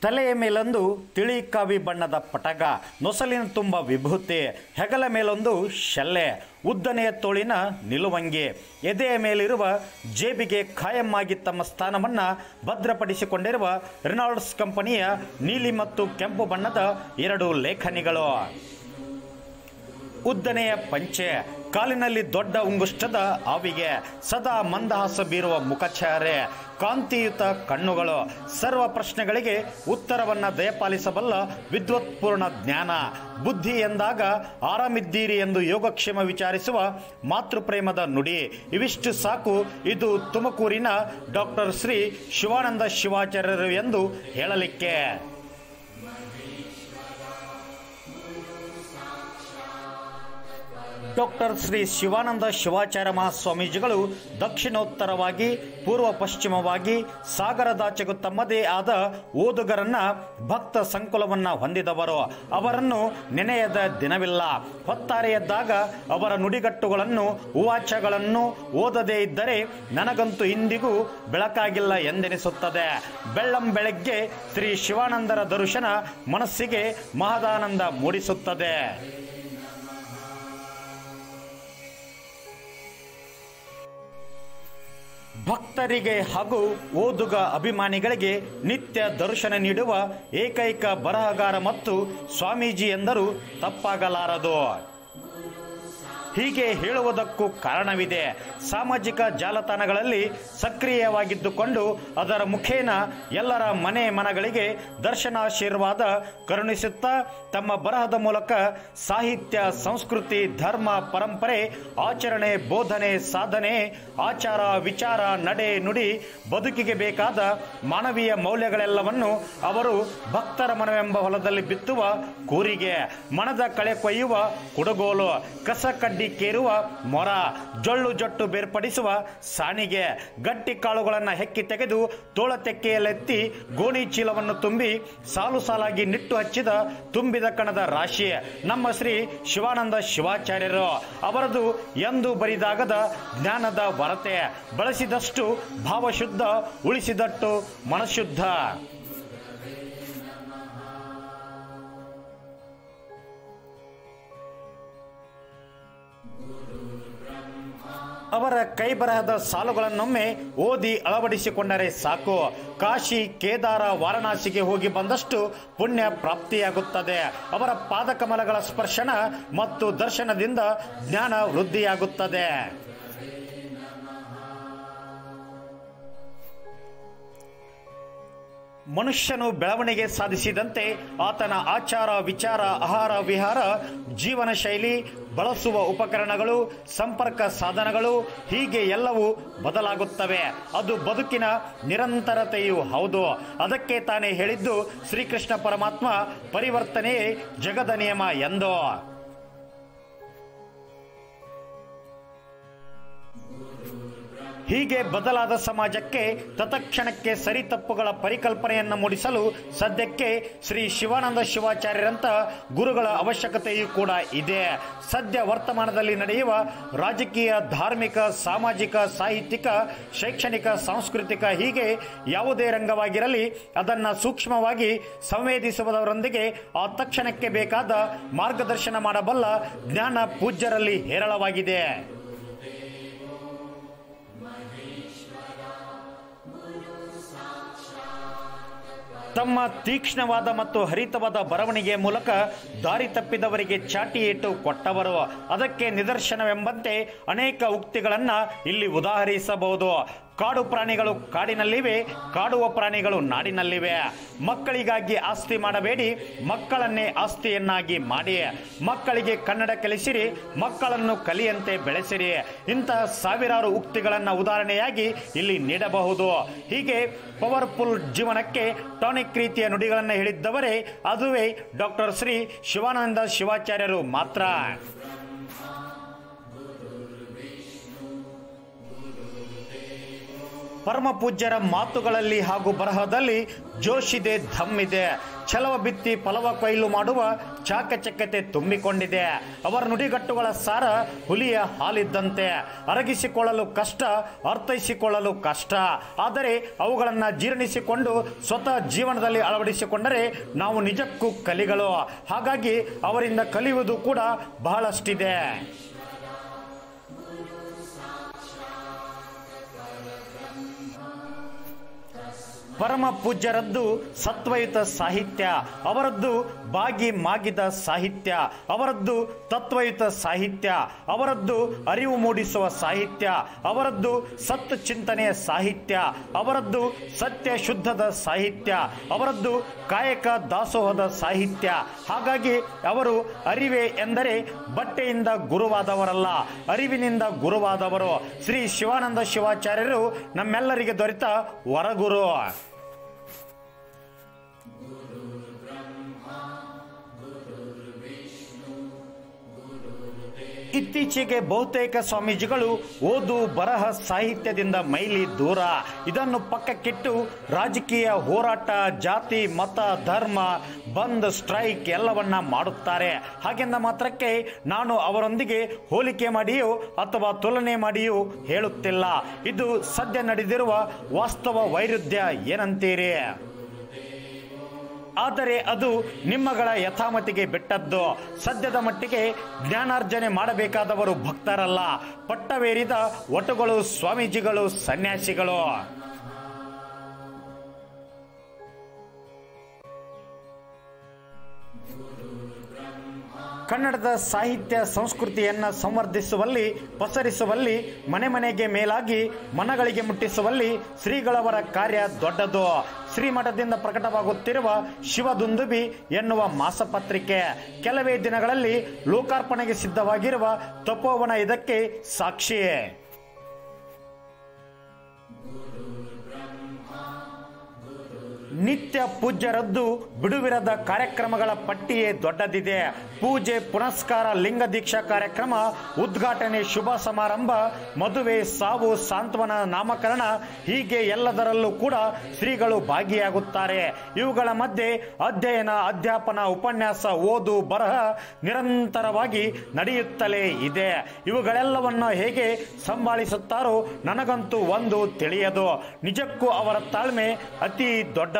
ತಲೆಯ ಮೇಲೊಂದು ತಿಳಿ ಕಾವಿ ಬಣ್ಣದ ಪಟಗ ನೊಸಲಿನ ತುಂಬ ವಿಭೂತಿ ಹೆಗಲ ಮೇಲೊಂದು ಶೆಲ್ಲೆ ಉದ್ದನೆಯ ತೋಳಿನ ನಿಲುವಂಗಿ ಎದೆಯ ಮೇಲಿರುವ ಜೇಬಿಗೆ ಖಾಯಮ್ಮಾಗಿ ತಮ್ಮ ಸ್ಥಾನವನ್ನು ಭದ್ರಪಡಿಸಿಕೊಂಡಿರುವ ರೆನಾಲ್ಡ್ಸ್ ಕಂಪನಿಯ ನೀಲಿ ಮತ್ತು ಕೆಂಪು ಬಣ್ಣದ ಎರಡು ಲೇಖನಿಗಳು ಉದ್ದನೆಯ ಪಂಚೆ ಕಾಲಿನಲ್ಲಿ ದೊಡ್ಡ ಉಂಗುಷ್ಟದ ಆವಿಗೆ ಸದಾ ಮಂದಹಾಸ ಬೀರುವ ಮುಖಚಾರೆ ಕಾಂತಿಯುತ ಕಣ್ಣುಗಳು ಸರ್ವ ಪ್ರಶ್ನೆಗಳಿಗೆ ಉತ್ತರವನ್ನ ದಯಪಾಲಿಸಬಲ್ಲ ವಿದ್ವತ್ಪೂರ್ಣ ಜ್ಞಾನ ಬುದ್ಧಿ ಎಂದಾಗ ಆರಾಮಿದ್ದೀರಿ ಎಂದು ಯೋಗಕ್ಷೇಮ ವಿಚಾರಿಸುವ ಮಾತೃಪ್ರೇಮದ ನುಡಿ ಇವಿಷ್ಟು ಸಾಕು ಇದು ತುಮಕೂರಿನ ಡಾಕ್ಟರ್ ಶ್ರೀ ಶಿವಾನಂದ ಶಿವಾಚಾರ್ಯರು ಎಂದು ಹೇಳಲಿಕ್ಕೆ ಡಾಕ್ಟರ್ ಶ್ರೀ ಶಿವಾನಂದ ಶಿವಾಚಾರ್ಯ ಮಹಾಸ್ವಾಮೀಜಿಗಳು ದಕ್ಷಿಣೋತ್ತರವಾಗಿ ಪೂರ್ವ ಪಶ್ಚಿಮವಾಗಿ ಸಾಗರದಾಚೆಗೂ ತಮ್ಮದೇ ಆದ ಓದುಗರನ್ನ ಭಕ್ತ ಸಂಕುಲವನ್ನ ಹೊಂದಿದವರು ಅವರನ್ನು ನೆನೆಯದ ದಿನವಿಲ್ಲ ಹೊತ್ತಾರೆಯದ್ದಾಗ ಅವರ ನುಡಿಗಟ್ಟುಗಳನ್ನು ಉವಾಚಗಳನ್ನು ಓದದೇ ಇದ್ದರೆ ನನಗಂತೂ ಇಂದಿಗೂ ಬೆಳಕಾಗಿಲ್ಲ ಎಂದೆನಿಸುತ್ತದೆ ಬೆಳ್ಳಂ ಬೆಳಗ್ಗೆ ಶ್ರೀ ಶಿವಾನಂದರ ದರ್ಶನ ಮನಸ್ಸಿಗೆ ಮಹದಾನಂದ ಮೂಡಿಸುತ್ತದೆ ಭಕ್ತರಿಗೆ ಹಾಗೂ ಓದುಗ ಅಭಿಮಾನಿಗಳಿಗೆ ನಿತ್ಯ ದರ್ಶನ ನೀಡುವ ಏಕೈಕ ಬರಹಗಾರ ಮತ್ತು ಸ್ವಾಮೀಜಿ ಎಂದರೂ ತಪ್ಪಾಗಲಾರದು ಹೀಗೆ ಹೇಳುವುದಕ್ಕೂ ಕಾರಣವಿದೆ ಸಾಮಾಜಿಕ ಜಾಲತಾಣಗಳಲ್ಲಿ ಸಕ್ರಿಯವಾಗಿದ್ದುಕೊಂಡು ಅದರ ಮುಖೇನ ಎಲ್ಲರ ಮನೆ ಮನಗಳಿಗೆ ದರ್ಶನಾಶೀರ್ವಾದ ಕರುಣಿಸುತ್ತಾ ತಮ್ಮ ಬರಹದ ಮೂಲಕ ಸಾಹಿತ್ಯ ಸಂಸ್ಕೃತಿ ಧರ್ಮ ಪರಂಪರೆ ಆಚರಣೆ ಬೋಧನೆ ಸಾಧನೆ ಆಚಾರ ವಿಚಾರ ನಡೆ ನುಡಿ ಬದುಕಿಗೆ ಬೇಕಾದ ಮಾನವೀಯ ಮೌಲ್ಯಗಳೆಲ್ಲವನ್ನು ಅವರು ಭಕ್ತರ ಮನವೆಂಬ ಹೊಲದಲ್ಲಿ ಬಿತ್ತುವ ಕೂರಿಗೆ ಮನದ ಕಳೆ ಕೊಯ್ಯುವ ಕುಡುಗೋಲು ಕಸ ಕಡ್ಡಿ ಕೇರುವ ಮೊರ ಜೊಳ್ಳು ಜೊಟ್ಟು ಬೇರ್ಪಡಿಸುವ ಸಾಣಿಗೆ ಗಟ್ಟಿ ಕಾಳುಗಳನ್ನು ಹೆಕ್ಕಿ ತೆಗೆದು ತೋಳ ತೆಕ್ಕೆಯಲ್ಲೆತ್ತಿ ಗೋಣಿ ಚೀಲವನ್ನು ತುಂಬಿ ಸಾಲು ಸಾಲಾಗಿ ನಿಟ್ಟು ಹಚ್ಚಿದ ತುಂಬಿದ ಕಣದ ರಾಶಿ ನಮ್ಮ ಶ್ರೀ ಶಿವಾನಂದ ಶಿವಾಚಾರ್ಯರು ಅವರದು ಎಂದು ಬರಿದಾಗದ ಜ್ಞಾನದ ವರತೆ ಬಳಸಿದಷ್ಟು ಭಾವಶುದ್ಧ ಉಳಿಸಿದಟ್ಟು ಮನಶುದ್ಧ ಅವರ ಕೈಬರಹದ ಸಾಲುಗಳನ್ನೊಮ್ಮೆ ಓದಿ ಅಳವಡಿಸಿಕೊಂಡರೆ ಸಾಕು ಕಾಶಿ ಕೇದಾರ ವಾರಣಾಸಿಗೆ ಹೋಗಿ ಬಂದಷ್ಟು ಪುಣ್ಯ ಪ್ರಾಪ್ತಿಯಾಗುತ್ತದೆ ಅವರ ಪಾದಕಮಲಗಳ ಸ್ಪರ್ಶನ ಮತ್ತು ದರ್ಶನದಿಂದ ಜ್ಞಾನ ವೃದ್ಧಿಯಾಗುತ್ತದೆ ಮನುಷ್ಯನು ಬೆಳವಣಿಗೆ ಸಾಧಿಸಿದಂತೆ ಆತನ ಆಚಾರ ವಿಚಾರ ಆಹಾರ ವಿಹಾರ ಜೀವನ ಶೈಲಿ ಬಳಸುವ ಉಪಕರಣಗಳು ಸಂಪರ್ಕ ಸಾಧನಗಳು ಹೀಗೆ ಎಲ್ಲವೂ ಬದಲಾಗುತ್ತವೆ ಅದು ಬದುಕಿನ ನಿರಂತರತೆಯೂ ಹೌದು ಅದಕ್ಕೆ ತಾನೇ ಹೇಳಿದ್ದು ಶ್ರೀಕೃಷ್ಣ ಪರಮಾತ್ಮ ಪರಿವರ್ತನೆಯೇ ಜಗದ ನಿಯಮ ಎಂದು ಹೀಗೆ ಬದಲಾದ ಸಮಾಜಕ್ಕೆ ತತ್ಕ್ಷಣಕ್ಕೆ ಸರಿ ತಪ್ಪುಗಳ ಪರಿಕಲ್ಪನೆಯನ್ನು ಮೂಡಿಸಲು ಸದ್ಯಕ್ಕೆ ಶ್ರೀ ಶಿವಾನಂದ ಶಿವಾಚಾರ್ಯರಂತ ಗುರುಗಳ ಅವಶ್ಯಕತೆಯೂ ಕೂಡ ಇದೆ ಸದ್ಯ ವರ್ತಮಾನದಲ್ಲಿ ನಡೆಯುವ ರಾಜಕೀಯ ಧಾರ್ಮಿಕ ಸಾಮಾಜಿಕ ಸಾಹಿತ್ಯಿಕ ಶೈಕ್ಷಣಿಕ ಸಾಂಸ್ಕೃತಿಕ ಹೀಗೆ ಯಾವುದೇ ರಂಗವಾಗಿರಲಿ ಅದನ್ನು ಸೂಕ್ಷ್ಮವಾಗಿ ಸಂವೇದಿಸುವುದರೊಂದಿಗೆ ಆ ತಕ್ಷಣಕ್ಕೆ ಬೇಕಾದ ಮಾರ್ಗದರ್ಶನ ಮಾಡಬಲ್ಲ ಜ್ಞಾನ ಪೂಜ್ಯರಲ್ಲಿ ಹೇರಳವಾಗಿದೆ ತಮ್ಮ ತೀಕ್ಷ್ಣವಾದ ಮತ್ತು ಹರಿತವಾದ ಬರವಣಿಗೆಯ ಮೂಲಕ ದಾರಿ ತಪ್ಪಿದವರಿಗೆ ಚಾಟಿ ಏಟು ಕೊಟ್ಟವರು ಅದಕ್ಕೆ ನಿದರ್ಶನವೆಂಬಂತೆ ಅನೇಕ ಉಕ್ತಿಗಳನ್ನು ಇಲ್ಲಿ ಉದಾಹರಿಸಬಹುದು ಕಾಡು ಪ್ರಾಣಿಗಳು ಕಾಡಿನಲ್ಲಿವೆ ಕಾಡುವ ಪ್ರಾಣಿಗಳು ನಾಡಿನಲ್ಲಿವೆ ಮಕ್ಕಳಿಗಾಗಿ ಆಸ್ತಿ ಮಾಡಬೇಡಿ ಮಕ್ಕಳನ್ನೇ ಆಸ್ತಿಯನ್ನಾಗಿ ಮಾಡಿ ಮಕ್ಕಳಿಗೆ ಕನ್ನಡ ಕಲಿಸಿರಿ ಮಕ್ಕಳನ್ನು ಕಲಿಯಂತೆ ಬೆಳೆಸಿರಿ ಇಂತಹ ಸಾವಿರಾರು ಉಕ್ತಿಗಳನ್ನು ಉದಾಹರಣೆಯಾಗಿ ಇಲ್ಲಿ ನೀಡಬಹುದು ಹೀಗೆ ಪವರ್ಫುಲ್ ಜೀವನಕ್ಕೆ ಟಾನಿಕ್ ರೀತಿಯ ನುಡಿಗಳನ್ನು ಹೇಳಿದ್ದವರೇ ಅದುವೇ ಡಾಕ್ಟರ್ ಶ್ರೀ ಶಿವಾನಂದ ಶಿವಾಚಾರ್ಯರು ಮಾತ್ರ ಪರಮ ಪೂಜ್ಯರ ಮಾತುಗಳಲ್ಲಿ ಹಾಗೂ ಬರಹದಲ್ಲಿ ಜೋಶಿದೆ ಧಮ್ಮಿದೆ ಛಲವ ಬಿತ್ತಿ ಫಲವ ಕೊಯ್ಲು ಮಾಡುವ ಚಾಕಚಕ್ಯತೆ ತುಂಬಿಕೊಂಡಿದೆ ಅವರ ನುಡಿಗಟ್ಟುಗಳ ಸಾರ ಹುಲಿಯ ಹಾಲಿದ್ದಂತೆ ಅರಗಿಸಿಕೊಳ್ಳಲು ಕಷ್ಟ ಅರ್ಥೈಸಿಕೊಳ್ಳಲು ಕಷ್ಟ ಆದರೆ ಅವುಗಳನ್ನು ಜೀರ್ಣಿಸಿಕೊಂಡು ಸ್ವತಃ ಜೀವನದಲ್ಲಿ ಅಳವಡಿಸಿಕೊಂಡರೆ ನಾವು ನಿಜಕ್ಕೂ ಕಲಿಗಳು ಹಾಗಾಗಿ ಅವರಿಂದ ಕಲಿಯುವುದು ಕೂಡ ಬಹಳಷ್ಟಿದೆ ಪರಮ ಪೂಜ್ಯರದ್ದು ಸತ್ವಯುತ ಸಾಹಿತ್ಯ ಅವರದ್ದು ಬಾಗಿ ಮಾಗಿದ ಸಾಹಿತ್ಯ ಅವರದ್ದು ತತ್ವಯುತ ಸಾಹಿತ್ಯ ಅವರದ್ದು ಅರಿವು ಮೂಡಿಸುವ ಸಾಹಿತ್ಯ ಅವರದ್ದು ಸತ್ ಚಿಂತನೆಯ ಸಾಹಿತ್ಯ ಅವರದ್ದು ಸತ್ಯ ಶುದ್ಧದ ಸಾಹಿತ್ಯ ಅವರದ್ದು ಕಾಯಕ ದಾಸೋಹದ ಸಾಹಿತ್ಯ ಹಾಗಾಗಿ ಅವರು ಅರಿವೆ ಎಂದರೆ ಬಟ್ಟೆಯಿಂದ ಗುರುವಾದವರಲ್ಲ ಅರಿವಿನಿಂದ ಗುರುವಾದವರು ಶ್ರೀ ಶಿವಾನಂದ ಶಿವಾಚಾರ್ಯರು ನಮ್ಮೆಲ್ಲರಿಗೆ ದೊರೆತ ವರಗುರು ಇತ್ತೀಚೆಗೆ ಬಹುತೇಕ ಸ್ವಾಮೀಜಿಗಳು ಓದು ಬರಹ ಸಾಹಿತ್ಯದಿಂದ ಮೈಲಿ ದೂರ ಇದನ್ನು ಪಕ್ಕಕ್ಕಿಟ್ಟು ರಾಜಕೀಯ ಹೋರಾಟ ಜಾತಿ ಮತ ಧರ್ಮ ಬಂದ್ ಸ್ಟ್ರೈಕ್ ಎಲ್ಲವನ್ನ ಮಾಡುತ್ತಾರೆ ಹಾಗೆಂದ ಮಾತ್ರಕ್ಕೆ ನಾನು ಅವರೊಂದಿಗೆ ಹೋಲಿಕೆ ಮಾಡಿಯೋ ಅಥವಾ ತುಲನೆ ಮಾಡಿಯೂ ಹೇಳುತ್ತಿಲ್ಲ ಇದು ಸದ್ಯ ನಡೆದಿರುವ ವಾಸ್ತವ ವೈರುಧ್ಯ ಏನಂತೀರಿ ಆದರೆ ಅದು ನಿಮ್ಮಗಳ ಯಥಾಮತಿಗೆ ಬಿಟ್ಟದ್ದು ಸದ್ಯದ ಮಟ್ಟಿಗೆ ಜ್ಞಾನಾರ್ಜನೆ ಮಾಡಬೇಕಾದವರು ಭಕ್ತರಲ್ಲ ಪಟ್ಟವೇರಿದ ಒಟುಗಳು ಸ್ವಾಮೀಜಿಗಳು ಸನ್ಯಾಸಿಗಳು ಕನ್ನಡದ ಸಾಹಿತ್ಯ ಸಂಸ್ಕೃತಿಯನ್ನು ಸಂವರ್ಧಿಸುವಲ್ಲಿ ಪಸರಿಸುವಲ್ಲಿ ಮನೆ ಮನೆಗೆ ಮೇಲಾಗಿ ಮನಗಳಿಗೆ ಮುಟ್ಟಿಸುವಲ್ಲಿ ಶ್ರೀಗಳವರ ಕಾರ್ಯ ದೊಡ್ಡದು ಶ್ರೀಮಠದಿಂದ ಪ್ರಕಟವಾಗುತ್ತಿರುವ ಶಿವದುಂದುಬಿ ಎನ್ನುವ ಮಾಸಪತ್ರಿಕೆ ಕೆಲವೇ ದಿನಗಳಲ್ಲಿ ಲೋಕಾರ್ಪಣೆಗೆ ಸಿದ್ಧವಾಗಿರುವ ತಪೋವನ ಇದಕ್ಕೆ ಸಾಕ್ಷಿಯೇ ನಿತ್ಯ ಪೂಜ್ಯರದ್ದು ಬಿಡುವಿರದ ಕಾರ್ಯಕ್ರಮಗಳ ಪಟ್ಟಿಯೇ ದೊಡ್ಡದಿದೆ ಪೂಜೆ ಪುನಸ್ಕಾರ ಲಿಂಗ ದೀಕ್ಷಾ ಕಾರ್ಯಕ್ರಮ ಉದ್ಘಾಟನೆ ಶುಭ ಸಮಾರಂಭ ಮದುವೆ ಸಾವು ಸಾಂತ್ವನ ನಾಮಕರಣ ಹೀಗೆ ಎಲ್ಲದರಲ್ಲೂ ಕೂಡ ಶ್ರೀಗಳು ಭಾಗಿಯಾಗುತ್ತಾರೆ ಇವುಗಳ ಮಧ್ಯೆ ಅಧ್ಯಯನ ಅಧ್ಯಾಪನ ಉಪನ್ಯಾಸ ಓದು ಬರಹ ನಿರಂತರವಾಗಿ ನಡೆಯುತ್ತಲೇ ಇದೆ ಇವುಗಳೆಲ್ಲವನ್ನು ಹೇಗೆ ಸಂಭಾಳಿಸುತ್ತಾರೋ ನನಗಂತೂ ಒಂದು ತಿಳಿಯದು ನಿಜಕ್ಕೂ ಅವರ ತಾಳ್ಮೆ ಅತಿ ದೊಡ್ಡದು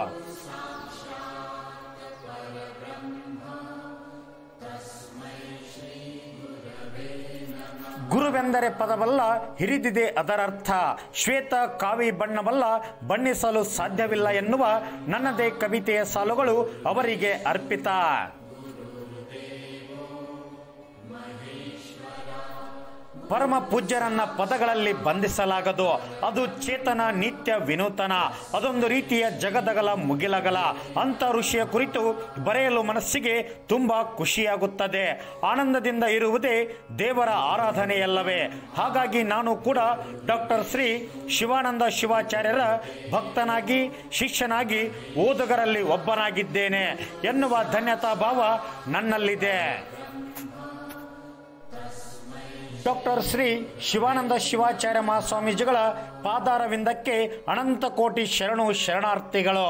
ಗುರುವೆಂದರೆ ಪದವಲ್ಲ ಹಿರಿದಿದೆ ಅದರರ್ಥ ಶ್ವೇತ ಕಾವಿ ಬಣ್ಣವಲ್ಲ ಬಣ್ಣಿಸಲು ಸಾಧ್ಯವಿಲ್ಲ ಎನ್ನುವ ನನ್ನದೇ ಕವಿತೆಯ ಸಾಲುಗಳು ಅವರಿಗೆ ಅರ್ಪಿತ ಪರಮ ಪೂಜ್ಯರನ್ನ ಪದಗಳಲ್ಲಿ ಬಂಧಿಸಲಾಗದು ಅದು ಚೇತನ ನಿತ್ಯ ವಿನೂತನ ಅದೊಂದು ರೀತಿಯ ಜಗದಗಲ ಮುಗಿಲಗಲ ಅಂತ ಋಷಿಯ ಕುರಿತು ಬರೆಯಲು ಮನಸ್ಸಿಗೆ ತುಂಬಾ ಖುಷಿಯಾಗುತ್ತದೆ ಆನಂದದಿಂದ ಇರುವುದೇ ದೇವರ ಆರಾಧನೆಯಲ್ಲವೇ ಹಾಗಾಗಿ ನಾನು ಕೂಡ ಡಾಕ್ಟರ್ ಶ್ರೀ ಶಿವಾನಂದ ಶಿವಾಚಾರ್ಯರ ಭಕ್ತನಾಗಿ ಶಿಷ್ಯನಾಗಿ ಓದುಗರಲ್ಲಿ ಒಬ್ಬನಾಗಿದ್ದೇನೆ ಎನ್ನುವ ಧನ್ಯತಾ ಭಾವ ನನ್ನಲ್ಲಿದೆ ಡಾಕ್ಟರ್ ಶ್ರೀ ಶಿವಾನಂದ ಶಿವಾಚಾರ್ಯ ಮಹಾಸ್ವಾಮೀಜಿಗಳ ಪಾದಾರವಿಂದಕ್ಕೆ ಅನಂತ ಕೋಟಿ ಶರಣು ಶರಣಾರ್ಥಿಗಳು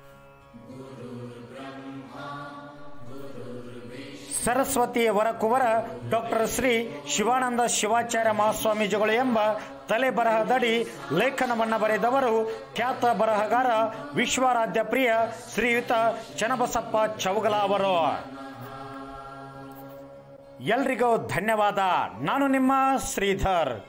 ಸರಸ್ವತಿಯ ವರಕುವರ ಡಾಕ್ಟರ್ ಶ್ರೀ ಶಿವಾನಂದ ಶಿವಾಚಾರ್ಯ ಮಹಾಸ್ವಾಮೀಜಿಗಳು ಎಂಬ ತಲೆ ಬರಹದಡಿ ಲೇಖನವನ್ನು ಬರೆದವರು ಖ್ಯಾತ ಬರಹಗಾರ ವಿಶ್ವಾರಾಧ್ಯ ಪ್ರಿಯ ಶ್ರೀಯುತ ಚನ್ನಬಸಪ್ಪ ಚೌಗಲ ಅವರು ಎಲ್ರಿಗೂ ಧನ್ಯವಾದ ನಾನು ನಿಮ್ಮ ಶ್ರೀಧರ್